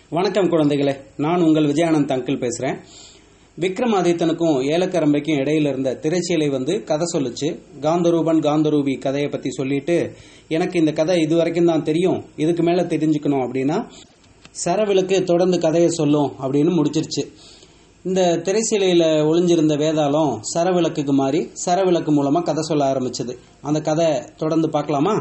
வணக்கம் குழந்தைகளே நான் உங்கள் விஜயானந்த் அங்கிள் பேசுறேன் விக்ரமாதித்தனுக்கும் ஏலக்கரம்பைக்கும் இடையில இருந்த திரைச்சீலை வந்து கதை சொல்லுச்சு காந்தரூபன் காந்தரூபி கதையை பத்தி சொல்லிட்டு எனக்கு இந்த கதை இது வரைக்கும் தான் தெரியும் இதுக்கு மேல தெரிஞ்சுக்கணும் அப்படின்னா சரவிளக்கு தொடர்ந்து கதையை சொல்லும் அப்படின்னு முடிச்சிருச்சு இந்த திரைச்சீலையில ஒளிஞ்சிருந்த வேதாளம் சரவிளக்குக்கு மாறி சரவிளக்கு மூலமா கதை சொல்ல ஆரம்பிச்சது அந்த கதை தொடர்ந்து பார்க்கலாமா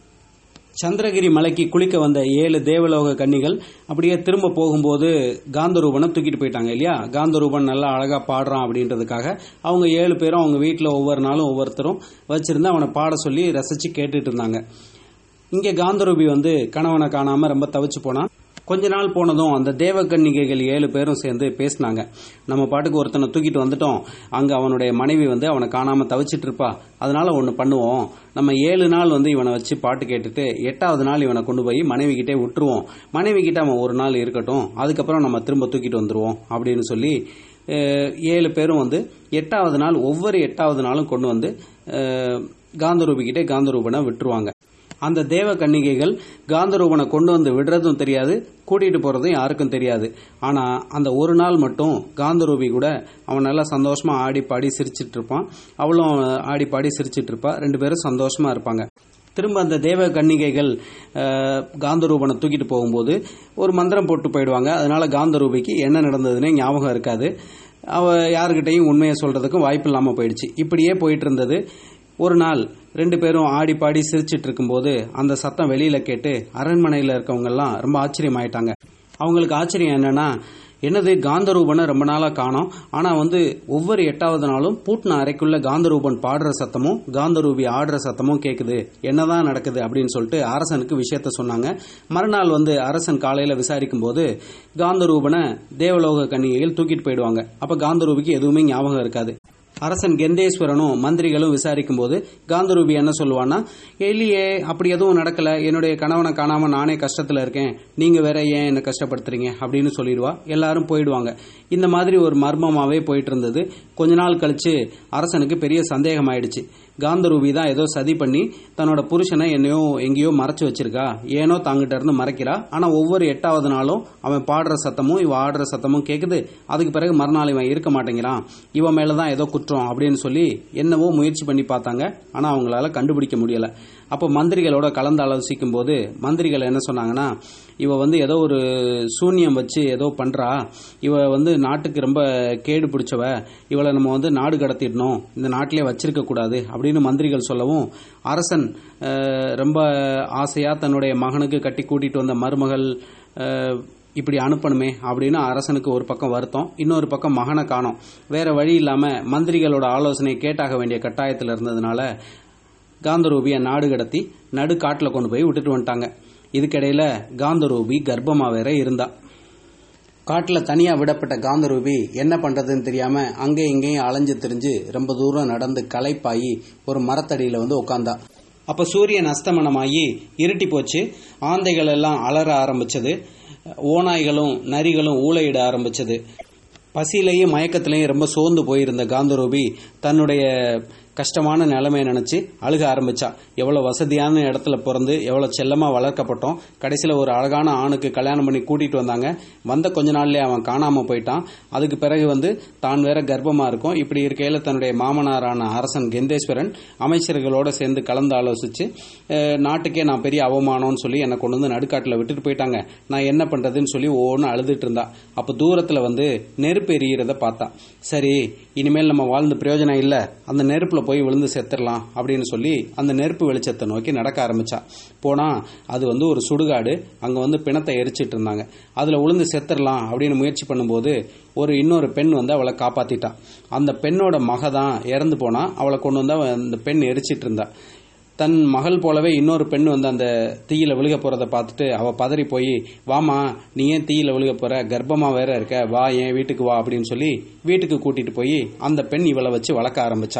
சந்திரகிரி மலைக்கு குளிக்க வந்த ஏழு தேவலோக கன்னிகள் அப்படியே திரும்ப போகும்போது காந்தரூபனை தூக்கிட்டு போயிட்டாங்க இல்லையா காந்தரூபன் நல்லா அழகா பாடுறான் அப்படின்றதுக்காக அவங்க ஏழு பேரும் அவங்க வீட்டில் ஒவ்வொரு நாளும் ஒவ்வொருத்தரும் வச்சிருந்து அவனை பாட சொல்லி ரசிச்சு கேட்டுட்டு இருந்தாங்க இங்கே காந்தரூபி வந்து கணவனை காணாம ரொம்ப தவிச்சு போனான் கொஞ்ச நாள் போனதும் அந்த தேவகன்னிகைகள் ஏழு பேரும் சேர்ந்து பேசினாங்க நம்ம பாட்டுக்கு ஒருத்தனை தூக்கிட்டு வந்துட்டோம் அங்க அவனுடைய மனைவி வந்து அவனை காணாம தவிச்சிட்டு இருப்பா அதனால ஒன்று பண்ணுவோம் நம்ம ஏழு நாள் வந்து இவனை வச்சு பாட்டு கேட்டுட்டு எட்டாவது நாள் இவனை கொண்டு போய் மனைவி கிட்டே விட்டுருவோம் மனைவி கிட்ட அவன் ஒரு நாள் இருக்கட்டும் அதுக்கப்புறம் நம்ம திரும்ப தூக்கிட்டு வந்துருவோம் அப்படின்னு சொல்லி அஹ், ஏழு பேரும் வந்து எட்டாவது நாள் ஒவ்வொரு எட்டாவது நாளும் கொண்டு வந்து அஹ், காந்தரூபிக்கிட்டே காந்தரூபனை விட்டுருவாங்க அந்த தேவ கன்னிகைகள் காந்தரூபனை கொண்டு வந்து விடுறதும் தெரியாது கூட்டிட்டு போறதும் யாருக்கும் தெரியாது ஆனா அந்த ஒரு நாள் மட்டும் காந்தரூபி கூட அவன் நல்லா சந்தோஷமா ஆடி பாடி சிரிச்சிட்டு இருப்பான் அவளும் ஆடி பாடி சிரிச்சிட்டு இருப்பா ரெண்டு பேரும் சந்தோஷமா இருப்பாங்க திரும்ப அந்த தேவ கன்னிகைகள் அஹ், காந்தரூபனை தூக்கிட்டு போகும்போது ஒரு மந்திரம் போட்டு போயிடுவாங்க அதனால காந்தரூபிக்கு என்ன நடந்ததுன்னே ஞாபகம் இருக்காது அவ யாருக்கிட்டையும் உண்மையை சொல்றதுக்கும் வாய்ப்பு இல்லாம போயிடுச்சு இப்படியே போயிட்டு இருந்தது ஒரு நாள் ரெண்டு பேரும் ஆடி பாடி சிரிச்சிட்டு இருக்கும்போது அந்த சத்தம் வெளியில கேட்டு அரண்மனையில இருக்கவங்க எல்லாம் ரொம்ப ஆச்சரியமாயிட்டாங்க அவங்களுக்கு ஆச்சரியம் என்னன்னா என்னது காந்தரூபனை ரொம்ப நாளா காணோம் ஆனா வந்து ஒவ்வொரு எட்டாவது நாளும் பூட்டின அறைக்குள்ள காந்தரூபன் பாடுற சத்தமும் காந்தரூபி ஆடுற சத்தமும் கேக்குது என்னதான் நடக்குது அப்படின்னு சொல்லிட்டு அரசனுக்கு விஷயத்த சொன்னாங்க மறுநாள் வந்து அரசன் காலையில விசாரிக்கும் போது காந்தரூபனை தேவலோக கன்னிகைகள் தூக்கிட்டு போயிடுவாங்க அப்ப காந்தரூபிக்கு எதுவுமே ஞாபகம் இருக்காது அரசன் கெந்தேஸ்வரனும் மந்திரிகளும் விசாரிக்கும் போது காந்தரூபி என்ன சொல்லுவான்னா இல்லையே அப்படி எதுவும் நடக்கல என்னுடைய கணவனை காணாம நானே கஷ்டத்துல இருக்கேன் நீங்க வேற ஏன் என்ன கஷ்டப்படுத்துறீங்க அப்படின்னு சொல்லிடுவா எல்லாரும் போயிடுவாங்க இந்த மாதிரி ஒரு மர்மமாவே போயிட்டு இருந்தது கொஞ்ச நாள் கழிச்சு அரசனுக்கு பெரிய சந்தேகம் ஆயிடுச்சு காந்தரூபி தான் ஏதோ சதி பண்ணி தன்னோட புருஷனை என்னையோ எங்கேயோ மறைச்சு வச்சிருக்கா ஏனோ தாங்கிட்ட இருந்து மறைக்கிறா ஆனா ஒவ்வொரு எட்டாவது நாளும் அவன் பாடுற சத்தமும் இவ ஆடுற சத்தமும் கேக்குது அதுக்கு பிறகு மறுநாள் இவன் இருக்க மாட்டேங்கிறான் இவன் மேலதான் ஏதோ குற்றம் அப்படின்னு சொல்லி என்னவோ முயற்சி பண்ணி பார்த்தாங்க ஆனா அவங்களால கண்டுபிடிக்க முடியல அப்போ மந்திரிகளோட கலந்து ஆலோசிக்கும் போது மந்திரிகள் என்ன சொன்னாங்கன்னா இவ வந்து ஏதோ ஒரு சூன்யம் வச்சு ஏதோ பண்றா இவ வந்து நாட்டுக்கு ரொம்ப கேடு பிடிச்சவ இவளை நம்ம வந்து நாடு கடத்திடணும் இந்த நாட்டிலே வச்சிருக்க கூடாது அப்படின்னு மந்திரிகள் சொல்லவும் அரசன் அஹ், ரொம்ப ஆசையா தன்னுடைய மகனுக்கு கட்டி கூட்டிட்டு வந்த மருமகள் அஹ், இப்படி அனுப்பணுமே அப்படின்னு அரசனுக்கு ஒரு பக்கம் வருத்தம் இன்னொரு பக்கம் மகனை காணோம் வேற வழி இல்லாம மந்திரிகளோட ஆலோசனை கேட்டாக வேண்டிய கட்டாயத்தில் இருந்ததுனால காந்தரூபியை நாடு கடத்தி நடு காட்டுல கொண்டு போய் விட்டுட்டு வந்துட்டாங்க இதுக்கிடையில காந்தரூபி கர்ப்பமா வேற இருந்தா காட்டுல தனியா விடப்பட்ட காந்தரூபி என்ன பண்றதுன்னு தெரியாம அங்கே இங்கேயும் அலைஞ்சு திரிஞ்சு ரொம்ப தூரம் நடந்து களைப்பாயி ஒரு மரத்தடியில வந்து உட்கார்ந்தா அப்ப சூரியன் அஸ்தமனமாகி இருட்டி போச்சு ஆந்தைகள் எல்லாம் அலற ஆரம்பிச்சது ஓநாய்களும் நரிகளும் ஊளையிட ஆரம்பிச்சது பசியிலையும் மயக்கத்திலையும் ரொம்ப சோர்ந்து போயிருந்த காந்தரூபி தன்னுடைய கஷ்டமான நிலைமையை நினைச்சு அழுக ஆரம்பிச்சா எவ்வளவு வசதியான இடத்துல பிறந்து எவ்வளவு செல்லமா வளர்க்கப்பட்டோம் கடைசியில ஒரு அழகான ஆணுக்கு கல்யாணம் பண்ணி கூட்டிட்டு வந்தாங்க வந்த கொஞ்ச நாள்லயே அவன் காணாம போயிட்டான் அதுக்கு பிறகு வந்து தான் வேற கர்ப்பமா இருக்கும் இப்படி இருக்கையில தன்னுடைய மாமனாரான அரசன் கெந்தேஸ்வரன் அமைச்சர்களோட சேர்ந்து கலந்து ஆலோசிச்சு அஹ், நாட்டுக்கே நான் பெரிய அவமானம்னு சொல்லி என்னை கொண்டு வந்து நடுக்காட்டுல விட்டுட்டு போயிட்டாங்க நான் என்ன பண்றதுன்னு சொல்லி ஒவ்வொன்று அழுதுட்டு இருந்தா அப்ப தூரத்துல வந்து நெருப்பு எரியிறத பார்த்தா சரி இனிமேல் நம்ம வாழ்ந்து பிரயோஜனம் இல்ல அந்த நெருப்புல போய் விழுந்து செத்துடலாம் அப்படின்னு சொல்லி அந்த நெருப்பு வெளிச்சத்தை நோக்கி நடக்க ஆரம்பிச்சா போனா அது வந்து ஒரு சுடுகாடு அங்க வந்து பிணத்தை எரிச்சிட்டு இருந்தாங்க அதுல விழுந்து செத்துடலாம் அப்படின்னு முயற்சி பண்ணும்போது ஒரு இன்னொரு பெண் வந்து அவளை காப்பாத்திட்டா அந்த பெண்ணோட மக தான் இறந்து போனா அவளை கொண்டு வந்து அவ- அந்த பெண் எரிச்சிட்டு இருந்தா தன் மகள் போலவே இன்னொரு பெண் வந்து அந்த தீயில விழுக போறத பார்த்துட்டு அவ பதறி போய் வாமா நீ ஏன் தீயில விழுக போற கர்ப்பமா வேற இருக்க வா என் வீட்டுக்கு வா அப்படின்னு சொல்லி வீட்டுக்கு கூட்டிட்டு போய் அந்த பெண் இவளை வச்சு வளர்க்க ஆரம்பிச்சா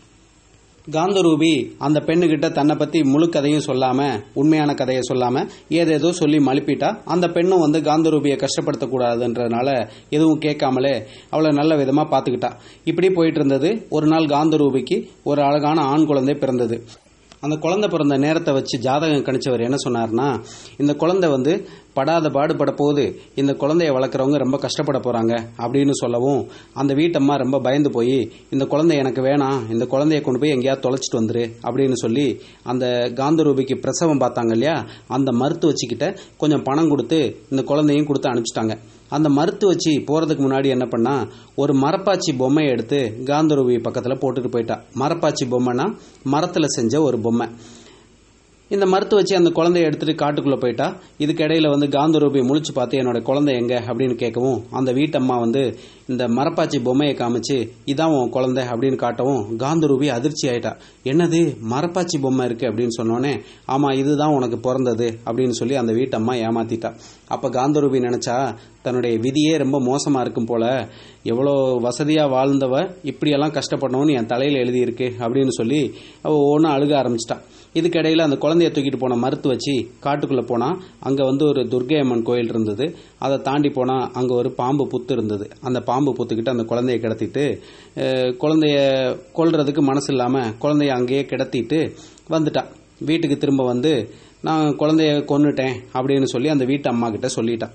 காந்தரூபி அந்த பெண்ணுகிட்ட தன்னை பத்தி முழு கதையும் சொல்லாம உண்மையான கதையை சொல்லாம ஏதேதோ சொல்லி மழுப்பிட்டா அந்த பெண்ணும் வந்து காந்தரூபியை கஷ்டப்படுத்தக்கூடாதுன்றதுனால எதுவும் கேட்காமலே அவளை நல்ல விதமா பாத்துக்கிட்டா இப்படி போயிட்டு இருந்தது ஒரு நாள் காந்தரூபிக்கு ஒரு அழகான ஆண் குழந்தை பிறந்தது அந்த குழந்தை பிறந்த நேரத்தை வச்சு ஜாதகம் கணிச்சவர் என்ன சொன்னார்னா இந்த குழந்தை வந்து படாத பாடுபட போகுது இந்த குழந்தைய வளர்க்குறவங்க ரொம்ப கஷ்டப்பட போறாங்க அப்படின்னு சொல்லவும் அந்த வீட்டம்மா ரொம்ப பயந்து போய் இந்த குழந்தை எனக்கு வேணாம் இந்த குழந்தைய கொண்டு போய் எங்கேயாவது தொலைச்சிட்டு வந்துரு அப்படின்னு சொல்லி அந்த காந்தரூபிக்கு பிரசவம் பார்த்தாங்க இல்லையா அந்த மருத்துவ வச்சுக்கிட்ட கொஞ்சம் பணம் கொடுத்து இந்த குழந்தையும் கொடுத்து அனுப்பிச்சிட்டாங்க அந்த மருத்துவ வச்சு போறதுக்கு முன்னாடி என்ன பண்ணா ஒரு மரப்பாச்சி பொம்மையை எடுத்து காந்தரூபி பக்கத்துல போட்டுட்டு போயிட்டா மரப்பாச்சி பொம்மைனா மரத்துல செஞ்ச ஒரு பொம்மை இந்த மருத்துவ வச்சு அந்த குழந்தைய எடுத்துட்டு காட்டுக்குள்ள போயிட்டா இதுக்கு இடையில வந்து காந்தரூபி முழிச்சு பார்த்து என்னோட குழந்தை எங்க அப்படின்னு கேட்கவும் அந்த வீட்டம்மா வந்து இந்த மரப்பாச்சி பொம்மையை காமிச்சு இதான் உன் குழந்தை அப்படின்னு காட்டவும் காந்தரூபி அதிர்ச்சி ஆயிட்டா என்னது மரப்பாச்சி பொம்மை இருக்கு அப்படின்னு சொன்னோன்னே ஆமா இதுதான் உனக்கு பிறந்தது அப்படின்னு சொல்லி அந்த வீட்டம்மா ஏமாத்திட்டா அப்ப காந்தரூபி நினைச்சா தன்னுடைய விதியே ரொம்ப மோசமா இருக்கும் போல எவ்வளோ வசதியா வாழ்ந்தவ இப்படியெல்லாம் கஷ்டப்படணும்னு என் தலையில எழுதியிருக்கு அப்படின்னு சொல்லி அவ ஒவ்வொன்றும் அழுக ஆரம்பிச்சிட்டா இதுக்கிடையில அந்த குழந்தைய தூக்கிட்டு போன மருத்து வச்சு காட்டுக்குள்ள போனா அங்க வந்து ஒரு துர்க்கை அம்மன் கோயில் இருந்தது அதை தாண்டி போனா அங்க ஒரு பாம்பு புத்து இருந்தது அந்த பாம்பு புத்துக்கிட்டு அந்த குழந்தைய கிடத்திட்டு அஹ், குழந்தைய கொல்றதுக்கு மனசு இல்லாம குழந்தைய அங்கேயே கிடத்திட்டு வந்துட்டா வீட்டுக்கு திரும்ப வந்து நான் குழந்தைய கொன்னுட்டேன் அப்படின்னு சொல்லி அந்த வீட்டு அம்மா கிட்ட சொல்லிட்டான்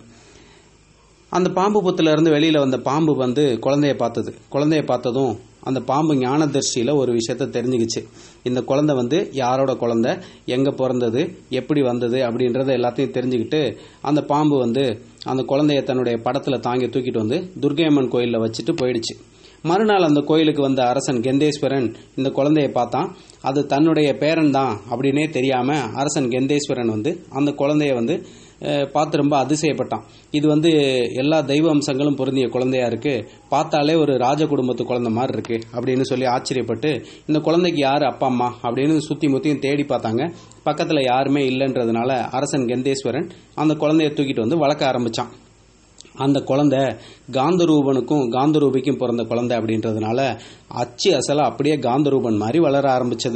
அந்த பாம்பு புத்துல இருந்து வெளியில வந்த பாம்பு வந்து குழந்தைய பார்த்தது குழந்தைய பார்த்ததும் அந்த பாம்பு ஞானதர்ஷியில ஒரு விஷயத்த தெரிஞ்சுக்கிச்சு இந்த குழந்தை வந்து யாரோட குழந்தை எங்க பிறந்தது எப்படி வந்தது அப்படின்றத எல்லாத்தையும் தெரிஞ்சுக்கிட்டு அந்த பாம்பு வந்து அந்த குழந்தைய தன்னுடைய படத்துல தாங்கி தூக்கிட்டு வந்து துர்க்கையம்மன் கோயில்ல வச்சுட்டு போயிடுச்சு மறுநாள் அந்த கோயிலுக்கு வந்த அரசன் கெந்தேஸ்வரன் இந்த குழந்தைய பார்த்தான் அது தன்னுடைய பேரன் தான் அப்படின்னே தெரியாம அரசன் கெந்தேஸ்வரன் வந்து அந்த குழந்தைய வந்து அஹ், பார்த்து ரொம்ப அதிசயப்பட்டான் இது வந்து எல்லா தெய்வ அம்சங்களும் பொருந்திய குழந்தையா இருக்கு பார்த்தாலே ஒரு ராஜ குடும்பத்து குழந்தை மாதிரி இருக்கு அப்படின்னு சொல்லி ஆச்சரியப்பட்டு இந்த குழந்தைக்கு யாரு அப்பா அம்மா அப்படின்னு சுத்தி முத்தியும் தேடி பார்த்தாங்க பக்கத்துல யாருமே இல்லைன்றதுனால அரசன் கெந்தேஸ்வரன் அந்த குழந்தைய தூக்கிட்டு வந்து வளர்க்க ஆரம்பிச்சான் அந்த குழந்தை காந்தரூபனுக்கும் காந்தரூபிக்கும் பிறந்த குழந்தை அப்படின்றதுனால அச்சு அசலா அப்படியே காந்தரூபன் மாதிரி வளர ஆரம்பிச்சது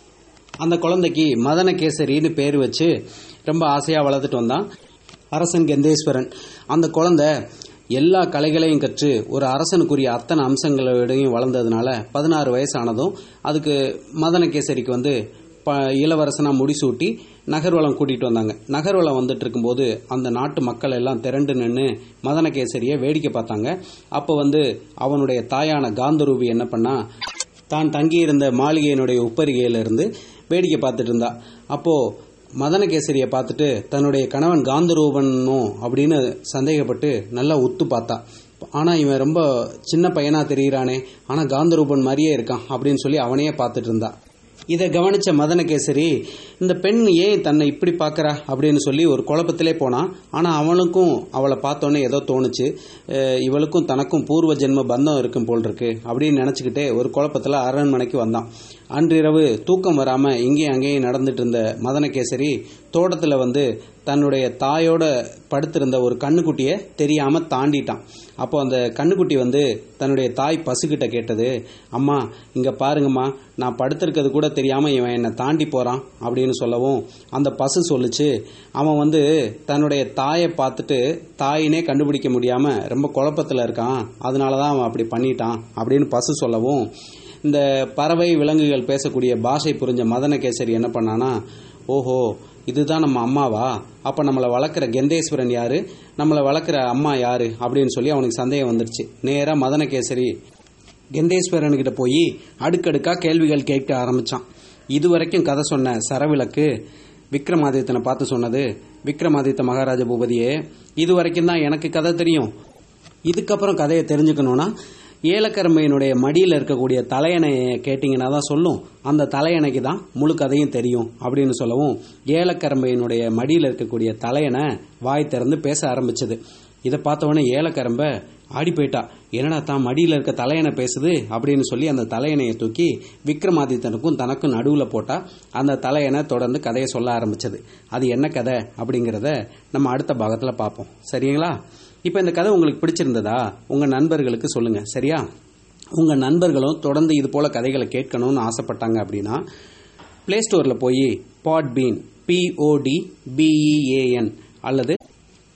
அந்த குழந்தைக்கு மதனகேசரின்னு பேர் வச்சு ரொம்ப ஆசையா வளர்த்துட்டு வந்தான் அரசன் கெந்தேஸ்வரன் அந்த குழந்தை எல்லா கலைகளையும் கற்று ஒரு அரசனுக்குரிய அத்தனை அம்சங்களோடையும் வளர்ந்ததுனால பதினாறு வயசானதும் அதுக்கு மதனகேசரிக்கு வந்து ப இளவரசனா முடிசூட்டி நகர்வலம் கூட்டிட்டு வந்தாங்க நகர்வலம் வந்துட்டு இருக்கும்போது அந்த நாட்டு மக்கள் எல்லாம் திரண்டு நின்று மதனகேசரியை வேடிக்கை பார்த்தாங்க அப்போ வந்து அவனுடைய தாயான காந்தரூபி என்ன பண்ணா தான் தங்கியிருந்த மாளிகையினுடைய உப்பரிகையில இருந்து வேடிக்கை பார்த்துட்டு இருந்தா அப்போ மதனகேசரியை பார்த்துட்டு தன்னுடைய கணவன் காந்தரூபனும் அப்படின்னு சந்தேகப்பட்டு நல்லா உத்து பார்த்தா ஆனா இவன் ரொம்ப சின்ன பையனா தெரிகிறானே ஆனா காந்தரூபன் மாதிரியே இருக்கான் அப்படின்னு சொல்லி அவனையே பார்த்துட்டு இருந்தா இதை கவனிச்ச மதனகேசரி இந்த பெண் ஏன் தன்னை இப்படி பார்க்கறா அப்படின்னு சொல்லி ஒரு குழப்பத்திலே போனான் ஆனா அவனுக்கும் அவளை பார்த்தோன்னே ஏதோ தோணுச்சு அஹ் இவளுக்கும் தனக்கும் பூர்வ ஜென்ம பந்தம் இருக்கும் போல் இருக்கு அப்படின்னு நினைச்சுக்கிட்டே ஒரு குழப்பத்துல அரண்மனைக்கு வந்தான் அன்றிரவு தூக்கம் வராம இங்கேயும் அங்கேயும் நடந்துட்டு இருந்த மதனகேசரி தோட்டத்துல வந்து தன்னுடைய தாயோட படுத்திருந்த ஒரு கண்ணுக்குட்டியை தெரியாம தாண்டிட்டான் அப்போ அந்த கண்ணுக்குட்டி வந்து தன்னுடைய தாய் பசுகிட்ட கேட்டது அம்மா இங்க பாருங்கம்மா நான் படுத்திருக்கிறது கூட தெரியாம இவன் என்னை தாண்டி போறான் அப்படின்னு சொல்லவும் அந்த பசு சொல்லுச்சு அவன் வந்து தன்னுடைய தாயை பார்த்துட்டு தாயினே கண்டுபிடிக்க முடியாம ரொம்ப குழப்பத்துல இருக்கான் அதனாலதான் அவன் அப்படி பண்ணிட்டான் அப்படின்னு பசு சொல்லவும் இந்த பறவை விலங்குகள் பேசக்கூடிய பாஷை புரிஞ்ச மதனகேசரி என்ன பண்ணானா ஓஹோ இதுதான் நம்ம அம்மாவா அப்ப நம்மளை வளர்க்குற கெந்தேஸ்வரன் யாரு நம்மளை வளர்க்குற அம்மா யாரு அப்படின்னு சொல்லி அவனுக்கு சந்தேகம் வந்துருச்சு நேரா மதனகேசரி கெந்தேஸ்வரன் கிட்ட போய் அடுக்கடுக்கா கேள்விகள் கேட்க ஆரம்பிச்சான் இதுவரைக்கும் கதை சொன்ன சரவிளக்கு விக்ரமாதித்தனை பார்த்து சொன்னது விக்ரமாதித்த மகாராஜ பூபதியே இது வரைக்கும் தான் எனக்கு கதை தெரியும் இதுக்கப்புறம் கதையை தெரிஞ்சுக்கணும்னா ஏலக்கரம்பையினுடைய மடியில் இருக்கக்கூடிய தலையணையை கேட்டிங்கன்னா தான் சொல்லும் அந்த தலையணைக்கு தான் முழு கதையும் தெரியும் அப்படின்னு சொல்லவும் ஏலக்கரம்பையினுடைய மடியில் இருக்கக்கூடிய தலையணை வாய் திறந்து பேச ஆரம்பிச்சது இதை பார்த்தவொடனே ஏலக்கரம்ப ஆடி போயிட்டா என்னடா தான் மடியில் இருக்க தலையணை பேசுது அப்படின்னு சொல்லி அந்த தலையணையை தூக்கி விக்ரமாதித்தனுக்கும் தனக்கும் நடுவில் போட்டா அந்த தலையணை தொடர்ந்து கதையை சொல்ல ஆரம்பிச்சது அது என்ன கதை அப்படிங்கிறத நம்ம அடுத்த பாகத்தில் பார்ப்போம் சரிங்களா இப்போ இந்த கதை உங்களுக்கு பிடிச்சிருந்ததா உங்க நண்பர்களுக்கு சொல்லுங்க சரியா உங்க நண்பர்களும் தொடர்ந்து இது போல கதைகளை கேட்கணும்னு ஆசைப்பட்டாங்க அப்படின்னா பிளே ஸ்டோர்ல போய் பாட்பீன் பிஓடி பிஇஏஎன் அல்லது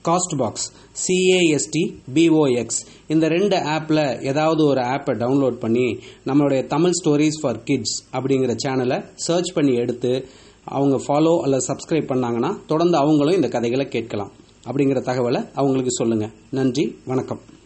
காஸ்ட் பாக்ஸ் சிஏஎஸ்டி பிஓஎக்ஸ் இந்த ரெண்டு ஆப்பில் ஏதாவது ஒரு ஆப்பை டவுன்லோட் பண்ணி நம்மளுடைய தமிழ் ஸ்டோரிஸ் ஃபார் கிட்ஸ் அப்படிங்கிற சேனலை சர்ச் பண்ணி எடுத்து அவங்க ஃபாலோ அல்லது சப்ஸ்கிரைப் பண்ணாங்கன்னா தொடர்ந்து அவங்களும் இந்த கதைகளை கேட்கலாம் அப்படிங்கிற தகவலை அவங்களுக்கு சொல்லுங்கள் நன்றி வணக்கம்